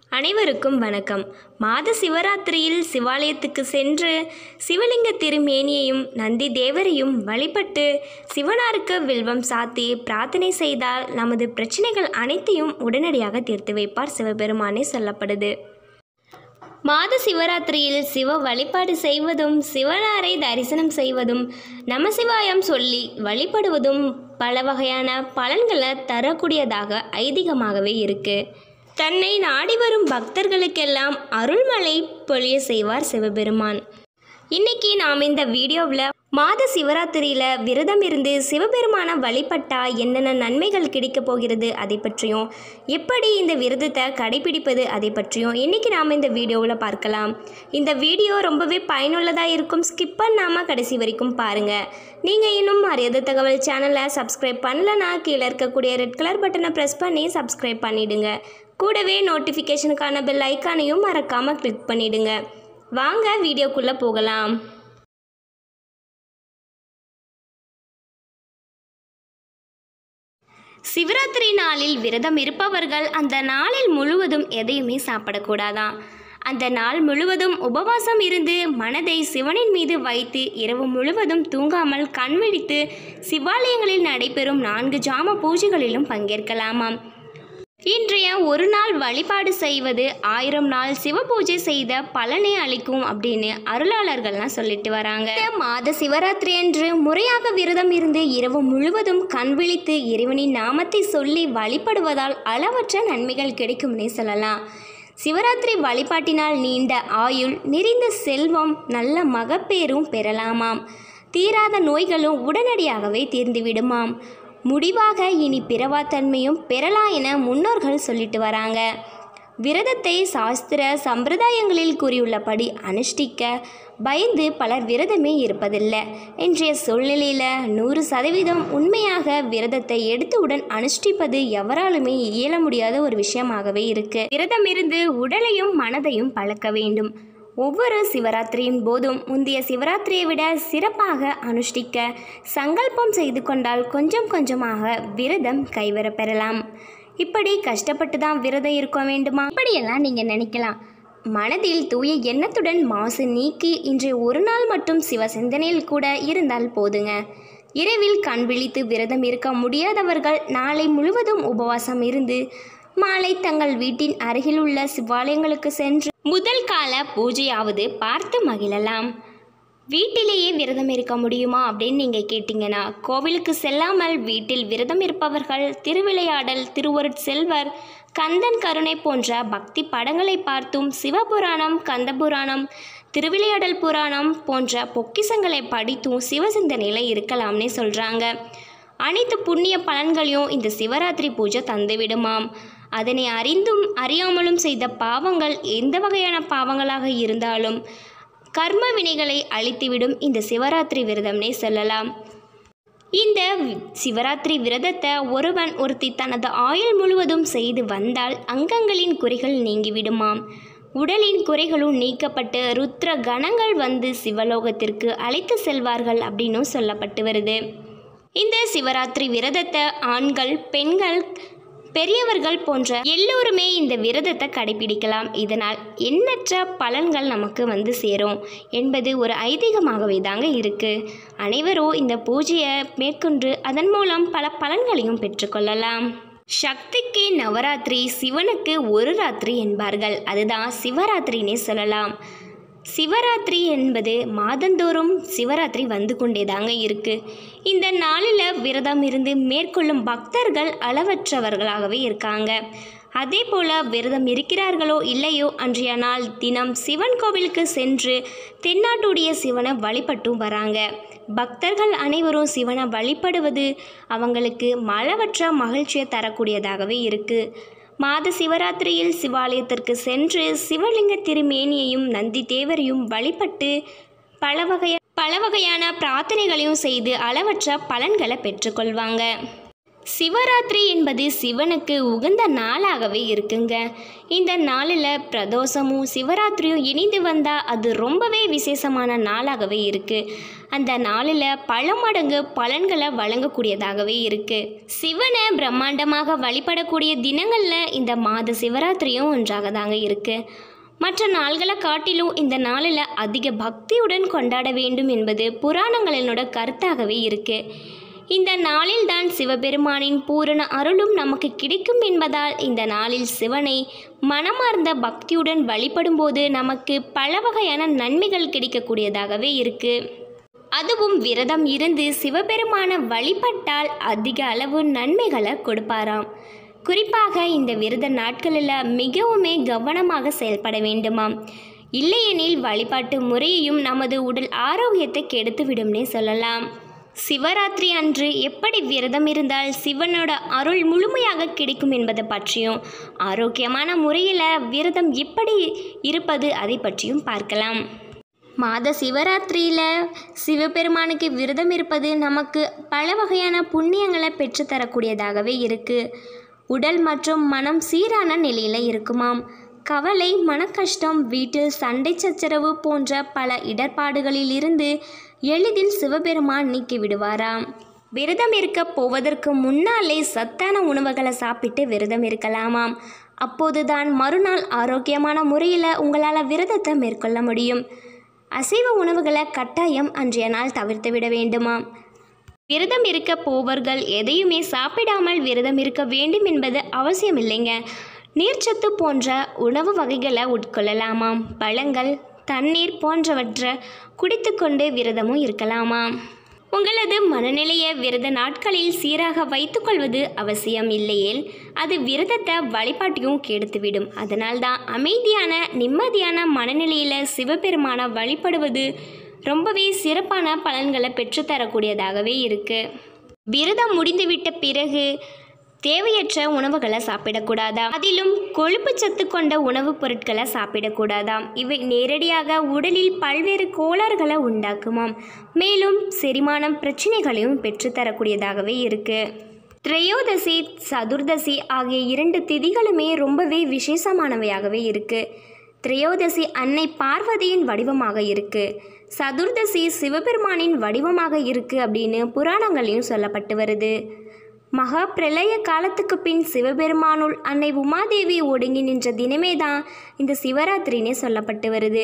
அனைவருக்கும் வணக்கம் மாத சிவராத்திரியில் சிவாலயத்துக்கு சென்று சிவலிங்க திருமேனியையும் நந்தி தேவரையும் வழிபட்டு சிவனாருக்கு வில்வம் சாத்தி பிரார்த்தனை செய்தால் நமது பிரச்சனைகள் அனைத்தையும் உடனடியாக தீர்த்து வைப்பார் சிவபெருமானே சொல்லப்படுது மாத சிவராத்திரியில் சிவ வழிபாடு செய்வதும் சிவனாரை தரிசனம் செய்வதும் நமசிவாயம் சொல்லி வழிபடுவதும் பல வகையான பலன்களை தரக்கூடியதாக ஐதீகமாகவே இருக்கு தன்னை நாடி வரும் பக்தர்களுக்கெல்லாம் அருள்மழை பொழிய செய்வார் சிவபெருமான் இன்னைக்கு நாம் இந்த வீடியோவில் மாத சிவராத்திரியில் விரதம் இருந்து சிவபெருமான வழிபட்டா என்னென்ன நன்மைகள் கிடைக்கப் போகிறது அதை பற்றியும் எப்படி இந்த விரதத்தை கடைபிடிப்பது அதை பற்றியும் இன்னைக்கு நாம் இந்த வீடியோவில் பார்க்கலாம் இந்த வீடியோ ரொம்பவே பயனுள்ளதாக இருக்கும் ஸ்கிப் பண்ணாமல் கடைசி வரைக்கும் பாருங்கள் நீங்கள் இன்னும் அறியாத தகவல் சேனலை சப்ஸ்கிரைப் பண்ணலனா கீழே இருக்கக்கூடிய ரெட் கலர் பட்டனை ப்ரெஸ் பண்ணி சப்ஸ்கிரைப் பண்ணிடுங்க கூடவே நோட்டிஃபிகேஷனுக்கான பெல் ஐக்கானையும் மறக்காமல் கிளிக் பண்ணிடுங்க வாங்க வீடியோக்குள்ளே போகலாம் சிவராத்திரி நாளில் விரதம் இருப்பவர்கள் அந்த நாளில் முழுவதும் எதையுமே சாப்பிடக்கூடாதாம் அந்த நாள் முழுவதும் உபவாசம் இருந்து மனதை சிவனின் மீது வைத்து இரவு முழுவதும் தூங்காமல் கண் விழித்து சிவாலயங்களில் நடைபெறும் நான்கு ஜாம பூஜைகளிலும் பங்கேற்கலாமாம் இன்றைய ஒரு நாள் வழிபாடு செய்வது ஆயிரம் நாள் சிவ பூஜை செய்த பலனை அளிக்கும் அப்படின்னு அருளாளர்கள்லாம் சொல்லிட்டு வராங்க இந்த மாத சிவராத்திரி அன்று முறையாக விரதம் இருந்து இரவு முழுவதும் கண் விழித்து இறைவனின் நாமத்தை சொல்லி வழிபடுவதால் அளவற்ற நன்மைகள் கிடைக்கும்னே சொல்லலாம் சிவராத்திரி வழிபாட்டினால் நீண்ட ஆயுள் நிறைந்த செல்வம் நல்ல மகப்பேரும் பெறலாமாம் தீராத நோய்களும் உடனடியாகவே தீர்ந்துவிடுமாம் முடிவாக இனி பிறவாத்தன்மையும் பெறலாம் என முன்னோர்கள் சொல்லிட்டு வராங்க விரதத்தை சாஸ்திர சம்பிரதாயங்களில் கூறியுள்ளபடி அனுஷ்டிக்க பயந்து பலர் விரதமே இருப்பதில்லை இன்றைய சூழ்நிலையில் நூறு சதவீதம் உண்மையாக விரதத்தை எடுத்தவுடன் அனுஷ்டிப்பது எவராலுமே இயல முடியாத ஒரு விஷயமாகவே இருக்கு விரதம் இருந்து உடலையும் மனதையும் பழக்க வேண்டும் ஒவ்வொரு சிவராத்திரியின் போதும் முந்தைய சிவராத்திரியை விட சிறப்பாக அனுஷ்டிக்க சங்கல்பம் செய்து கொண்டால் கொஞ்சம் கொஞ்சமாக விரதம் கைவர பெறலாம் இப்படி கஷ்டப்பட்டு தான் விரதம் இருக்க வேண்டுமா இப்படியெல்லாம் நீங்கள் நினைக்கலாம் மனதில் தூய எண்ணத்துடன் மாசு நீக்கி இன்றைய ஒரு நாள் மட்டும் சிவ சிந்தனையில் கூட இருந்தால் போதுங்க இரவில் கண் விழித்து விரதம் இருக்க முடியாதவர்கள் நாளை முழுவதும் உபவாசம் இருந்து மாலை தங்கள் வீட்டின் அருகில் உள்ள சிவாலயங்களுக்கு சென்று முதல் கால பூஜையாவது பார்த்து மகிழலாம் வீட்டிலேயே விரதம் இருக்க முடியுமா அப்படின்னு நீங்கள் கேட்டிங்கன்னா கோவிலுக்கு செல்லாமல் வீட்டில் விரதம் இருப்பவர்கள் திருவிளையாடல் திருவருட் செல்வர் கந்தன் கருணை போன்ற பக்தி படங்களை பார்த்தும் சிவபுராணம் கந்தபுராணம் திருவிளையாடல் புராணம் போன்ற பொக்கிசங்களை படித்தும் சிவசிந்தனையில் இருக்கலாம்னே சொல்கிறாங்க அனைத்து புண்ணிய பலன்களையும் இந்த சிவராத்திரி பூஜை தந்துவிடுமாம் அதனை அறிந்தும் அறியாமலும் செய்த பாவங்கள் எந்த வகையான பாவங்களாக இருந்தாலும் கர்ம வினைகளை அழித்துவிடும் இந்த சிவராத்திரி விரதம்னே சொல்லலாம் இந்த சிவராத்திரி விரதத்தை ஒருவன் ஒருத்தி தனது ஆயுள் முழுவதும் செய்து வந்தால் அங்கங்களின் குறைகள் நீங்கிவிடுமாம் உடலின் குறைகளும் நீக்கப்பட்டு ருத்ர கணங்கள் வந்து சிவலோகத்திற்கு அழைத்து செல்வார்கள் அப்படின்னும் சொல்லப்பட்டு வருது இந்த சிவராத்திரி விரதத்தை ஆண்கள் பெண்கள் பெரியவர்கள் போன்ற எல்லோருமே இந்த விரதத்தை கடைபிடிக்கலாம் இதனால் எண்ணற்ற பலன்கள் நமக்கு வந்து சேரும் என்பது ஒரு ஐதீகமாகவே தாங்க இருக்குது அனைவரும் இந்த பூஜையை மேற்கொண்டு அதன் மூலம் பல பலன்களையும் பெற்றுக்கொள்ளலாம் சக்திக்கு நவராத்திரி சிவனுக்கு ஒரு ராத்திரி என்பார்கள் அதுதான் சிவராத்திரினே சொல்லலாம் சிவராத்திரி என்பது மாதந்தோறும் சிவராத்திரி வந்து கொண்டே தாங்க இருக்குது இந்த நாளில் விரதம் இருந்து மேற்கொள்ளும் பக்தர்கள் அளவற்றவர்களாகவே இருக்காங்க அதே போல் விரதம் இருக்கிறார்களோ இல்லையோ அன்றைய நாள் தினம் சிவன் கோவிலுக்கு சென்று தென்னாட்டுடைய சிவனை வழிபட்டும் வராங்க பக்தர்கள் அனைவரும் சிவனை வழிபடுவது அவங்களுக்கு அளவற்ற மகிழ்ச்சியை தரக்கூடியதாகவே இருக்குது மாத சிவராத்திரியில் சிவாலயத்திற்கு சென்று சிவலிங்க திருமேனியையும் நந்தி தேவரையும் வழிபட்டு பல வகைய பல வகையான பிரார்த்தனைகளையும் செய்து அளவற்ற பலன்களை பெற்றுக்கொள்வாங்க சிவராத்திரி என்பது சிவனுக்கு உகந்த நாளாகவே இருக்குங்க இந்த நாளில் பிரதோஷமும் சிவராத்திரியும் இணைந்து வந்தால் அது ரொம்பவே விசேஷமான நாளாகவே இருக்குது அந்த நாளில் பல மடங்கு பலன்களை வழங்கக்கூடியதாகவே இருக்குது சிவனை பிரம்மாண்டமாக வழிபடக்கூடிய தினங்களில் இந்த மாத சிவராத்திரியும் ஒன்றாக தாங்க இருக்குது மற்ற நாள்களை காட்டிலும் இந்த நாளில் அதிக பக்தியுடன் கொண்டாட வேண்டும் என்பது புராணங்களினோட கருத்தாகவே இருக்கு இந்த நாளில்தான் சிவபெருமானின் பூரண அருளும் நமக்கு கிடைக்கும் என்பதால் இந்த நாளில் சிவனை மனமார்ந்த பக்தியுடன் வழிபடும்போது நமக்கு பல வகையான நன்மைகள் கிடைக்கக்கூடியதாகவே இருக்கு அதுவும் விரதம் இருந்து சிவபெருமான வழிபட்டால் அதிக அளவு நன்மைகளை கொடுப்பாராம் குறிப்பாக இந்த விரத நாட்களில் மிகவுமே கவனமாக செயல்பட வேண்டுமாம் இல்லையெனில் வழிபாட்டு முறையையும் நமது உடல் ஆரோக்கியத்தை கெடுத்துவிடும்னே சொல்லலாம் சிவராத்திரி அன்று எப்படி விரதம் இருந்தால் சிவனோட அருள் முழுமையாக கிடைக்கும் என்பதை பற்றியும் ஆரோக்கியமான முறையில் விரதம் எப்படி இருப்பது அதை பற்றியும் பார்க்கலாம் மாத சிவராத்திரியில் சிவபெருமானுக்கு விரதம் இருப்பது நமக்கு பல வகையான புண்ணியங்களை பெற்றுத்தரக்கூடியதாகவே இருக்குது உடல் மற்றும் மனம் சீரான நிலையில் இருக்குமாம் கவலை மனக்கஷ்டம் வீட்டில் சண்டை சச்சரவு போன்ற பல இடர்பாடுகளில் இருந்து எளிதில் சிவபெருமான் நீக்கி விடுவாராம் விரதம் இருக்க போவதற்கு முன்னாலே சத்தான உணவுகளை சாப்பிட்டு விரதம் இருக்கலாமாம் அப்போதுதான் மறுநாள் ஆரோக்கியமான முறையில் உங்களால் விரதத்தை மேற்கொள்ள முடியும் அசைவ உணவுகளை கட்டாயம் அன்றைய நாள் தவிர்த்து விட வேண்டுமாம் விரதம் இருக்க போவர்கள் எதையுமே சாப்பிடாமல் விரதம் இருக்க வேண்டும் என்பது அவசியமில்லைங்க நீர்ச்சத்து போன்ற உணவு வகைகளை உட்கொள்ளலாமாம் பழங்கள் தண்ணீர் போன்றவற்றை குடித்துக்கொண்டு விரதமும் இருக்கலாமாம் உங்களது மனநிலையை விரத நாட்களில் சீராக வைத்துக்கொள்வது அவசியம் இல்லையேல் அது விரதத்தை வழிபாட்டையும் கெடுத்துவிடும் அதனால்தான் அமைதியான நிம்மதியான மனநிலையில் சிவபெருமான வழிபடுவது ரொம்பவே சிறப்பான பலன்களை பெற்றுத்தரக்கூடியதாகவே இருக்குது விரதம் முடிந்துவிட்ட பிறகு தேவையற்ற உணவுகளை சாப்பிடக்கூடாதாம் அதிலும் கொழுப்பு சத்து கொண்ட உணவுப் பொருட்களை சாப்பிடக்கூடாதாம் இவை நேரடியாக உடலில் பல்வேறு கோளாறுகளை உண்டாக்குமாம் மேலும் செரிமானம் பிரச்சனைகளையும் பெற்றுத்தரக்கூடியதாகவே இருக்குது திரையோதசி சதுர்தசி ஆகிய இரண்டு திதிகளுமே ரொம்பவே விசேஷமானவையாகவே இருக்குது திரையோதசி அன்னை பார்வதியின் வடிவமாக இருக்குது சதுர்தசி சிவபெருமானின் வடிவமாக இருக்குது அப்படின்னு புராணங்களையும் சொல்லப்பட்டு வருது மகா பிரளய காலத்துக்கு பின் சிவபெருமானுள் அன்னை உமாதேவி ஒடுங்கி நின்ற தினமே தான் இந்த சிவராத்திரினே சொல்லப்பட்டு வருது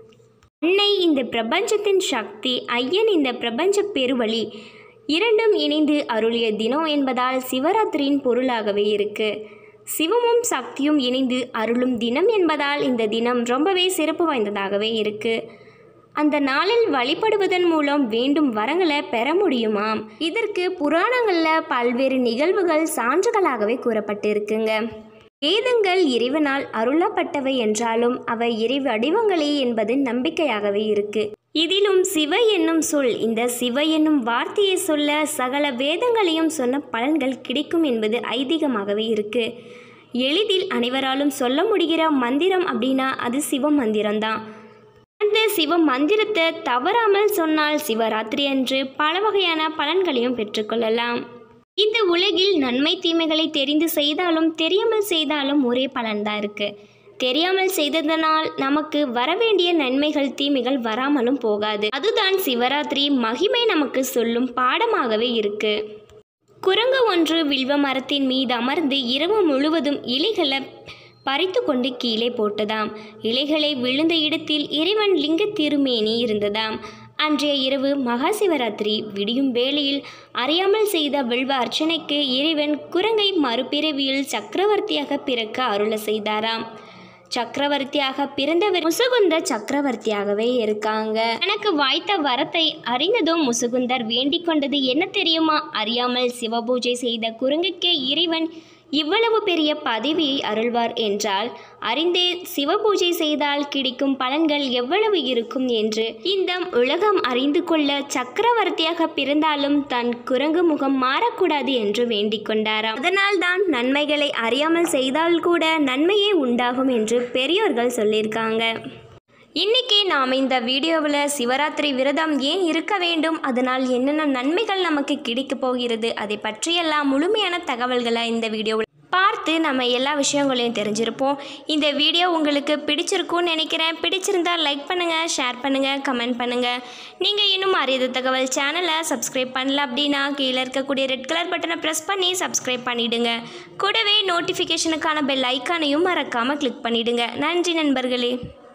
அன்னை இந்த பிரபஞ்சத்தின் சக்தி ஐயன் இந்த பிரபஞ்ச பெருவழி இரண்டும் இணைந்து அருளிய தினம் என்பதால் சிவராத்திரியின் பொருளாகவே இருக்கு சிவமும் சக்தியும் இணைந்து அருளும் தினம் என்பதால் இந்த தினம் ரொம்பவே சிறப்பு வாய்ந்ததாகவே இருக்கு அந்த நாளில் வழிபடுவதன் மூலம் வேண்டும் வரங்களை பெற முடியுமாம் இதற்கு புராணங்களில் பல்வேறு நிகழ்வுகள் சான்றுகளாகவே கூறப்பட்டு இருக்குங்க வேதங்கள் இறைவனால் அருளப்பட்டவை என்றாலும் அவை இறை வடிவங்களே என்பது நம்பிக்கையாகவே இருக்கு இதிலும் சிவ என்னும் சொல் இந்த சிவ என்னும் வார்த்தையை சொல்ல சகல வேதங்களையும் சொன்ன பலன்கள் கிடைக்கும் என்பது ஐதீகமாகவே இருக்கு எளிதில் அனைவராலும் சொல்ல முடிகிற மந்திரம் அப்படின்னா அது சிவ மந்திரம்தான் அந்த சிவ மந்திரத்தை தவறாமல் சொன்னால் சிவராத்திரி அன்று பல வகையான பலன்களையும் பெற்றுக்கொள்ளலாம் இந்த உலகில் நன்மை தீமைகளை தெரிந்து செய்தாலும் தெரியாமல் செய்தாலும் ஒரே பலன்தான் இருக்கு தெரியாமல் செய்ததனால் நமக்கு வரவேண்டிய நன்மைகள் தீமைகள் வராமலும் போகாது அதுதான் சிவராத்திரி மகிமை நமக்கு சொல்லும் பாடமாகவே இருக்கு குரங்கு ஒன்று வில்வ மரத்தின் மீது அமர்ந்து இரவு முழுவதும் இலைகளை பறித்து கொண்டு கீழே போட்டதாம் இலைகளை விழுந்த இடத்தில் இறைவன் லிங்க திருமேனி இருந்ததாம் அன்றைய இரவு மகா சிவராத்திரி விடியும் வேளையில் அறியாமல் செய்த வில்வ அர்ச்சனைக்கு இறைவன் குரங்கை மறுபிறவியில் சக்கரவர்த்தியாக பிறக்க அருள செய்தாராம் சக்கரவர்த்தியாக பிறந்தவர் முசுகுந்த சக்கரவர்த்தியாகவே இருக்காங்க எனக்கு வாய்த்த வரத்தை அறிந்ததும் முசுகுந்தர் வேண்டிக் கொண்டது என்ன தெரியுமா அறியாமல் சிவபூஜை செய்த குரங்குக்கே இறைவன் இவ்வளவு பெரிய பதவியை அருள்வார் என்றால் அறிந்தே சிவபூஜை செய்தால் கிடைக்கும் பலன்கள் எவ்வளவு இருக்கும் என்று இந்த உலகம் அறிந்து கொள்ள சக்கரவர்த்தியாக பிறந்தாலும் தன் குரங்கு முகம் மாறக்கூடாது என்று வேண்டிக் கொண்டாராம் அதனால்தான் நன்மைகளை அறியாமல் செய்தால் கூட நன்மையே உண்டாகும் என்று பெரியோர்கள் சொல்லியிருக்காங்க இன்னைக்கு நாம் இந்த வீடியோவில் சிவராத்திரி விரதம் ஏன் இருக்க வேண்டும் அதனால் என்னென்ன நன்மைகள் நமக்கு கிடைக்க போகிறது அதை பற்றியெல்லாம் முழுமையான தகவல்களை இந்த வீடியோவில் பார்த்து நம்ம எல்லா விஷயங்களையும் தெரிஞ்சிருப்போம் இந்த வீடியோ உங்களுக்கு பிடிச்சிருக்கும்னு நினைக்கிறேன் பிடிச்சிருந்தா லைக் பண்ணுங்கள் ஷேர் பண்ணுங்கள் கமெண்ட் பண்ணுங்கள் நீங்கள் இன்னும் அறியாத தகவல் சேனலை சப்ஸ்கிரைப் பண்ணல அப்படின்னா கீழே இருக்கக்கூடிய ரெட் கலர் பட்டனை ப்ரெஸ் பண்ணி சப்ஸ்கிரைப் பண்ணிவிடுங்க கூடவே நோட்டிஃபிகேஷனுக்கான பெல் ஐக்கானையும் மறக்காமல் கிளிக் பண்ணிவிடுங்க நன்றி நண்பர்களே